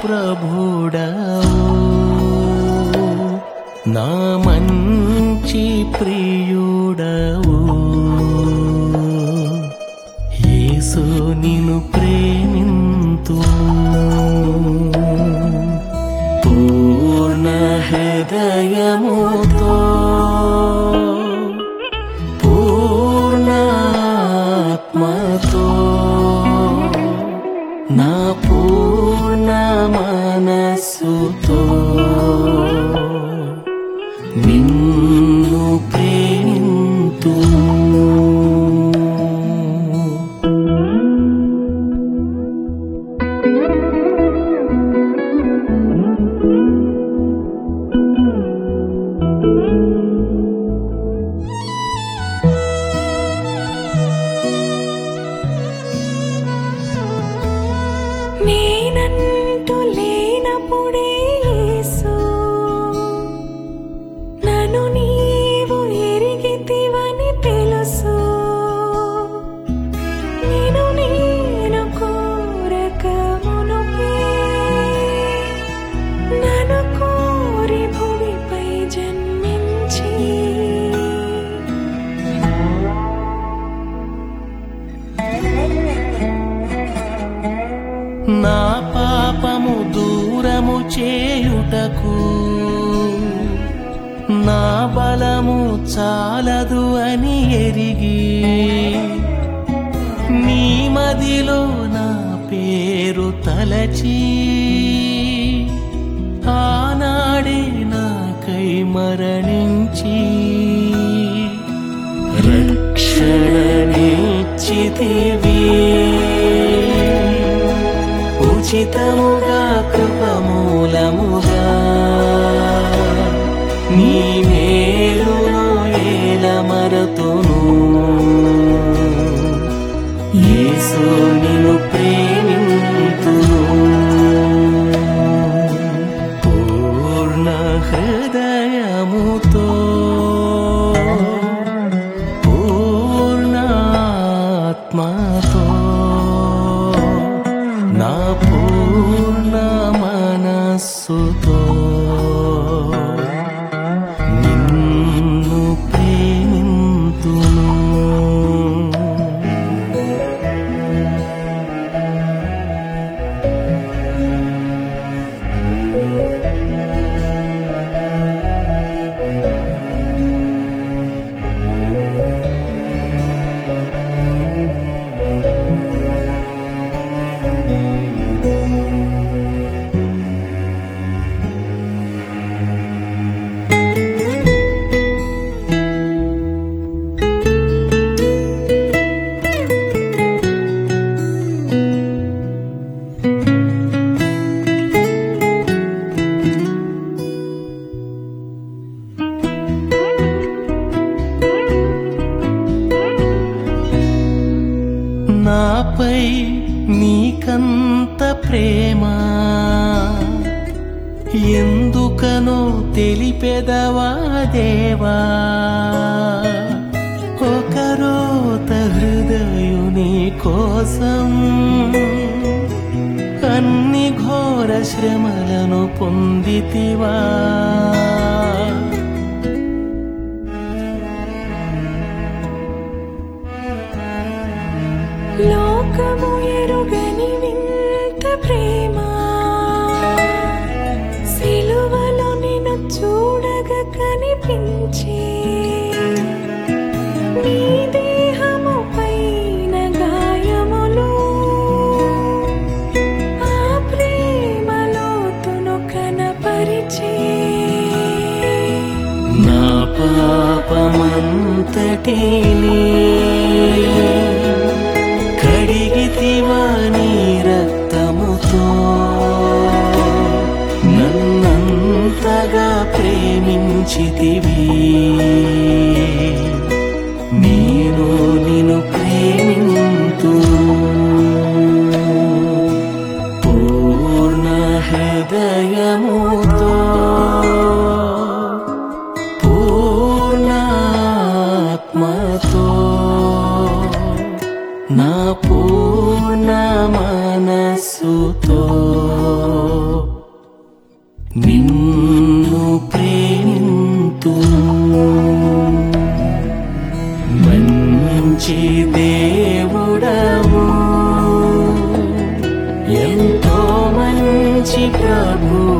ప్రభుడవు నా మంచి ప్రియుడవు యేసు నిన్ను ప్రేమింతు పూర్ణ హృదయముతో పూర్ణాత్మతో నా పూర్ణ మనస్సుతో నిన్ను ప్రేమింతు నేనంటూ లేనప్పుడే యేసు నన్ను నీవు ఎరిగితివని తెలుసు నేను నేను కోరక మునుపే నన్ను కోరి భూమిపై జన్మించి నా పాపము దూరము చేయుటకు నా బలము చాలదు అని ఎరిగి నీ మదిలో నా పేరు తలచి ఆనాడే నాకై మరణించి రక్షణనిచ్చితివి ఉచితముగా కృపమూలముగా నీ మేలును ఏల మరతును యేసు నిన్ను ప్రేమింతును పూర్ణ హృదయముతో పూర్ణాత్మతో నా పూర్ణ మనస్సుతో నిన్ను ప్రేమింతును నాపై నీకంత ప్రేమ ఎందుకనో తెలిపెదవా దేవా ఒకరోత హృదయుని కోసం అన్ని ఘోర శ్రమలను పొందితివా లోకము ఎరుగని వింత ప్రేమ సిలువలో నిన్ను చూడగా కనిపించే నీ దేహము పైన గాయములు ఆ ప్రేమలోతును కనపరిచే నా పాపమంతటిని కడిగితివా నీ రక్తముతో నన్నంతగా ప్రేమించితివి నేను నిన్ను ప్రేమింతు పూర్ణ హృదయముతో పూర్ణాత్మతో నా పూర్ణ మనస్సుతో నిన్ను ప్రేమింతు మంచి దేవుడవు ఎంతో మంచి ప్రభు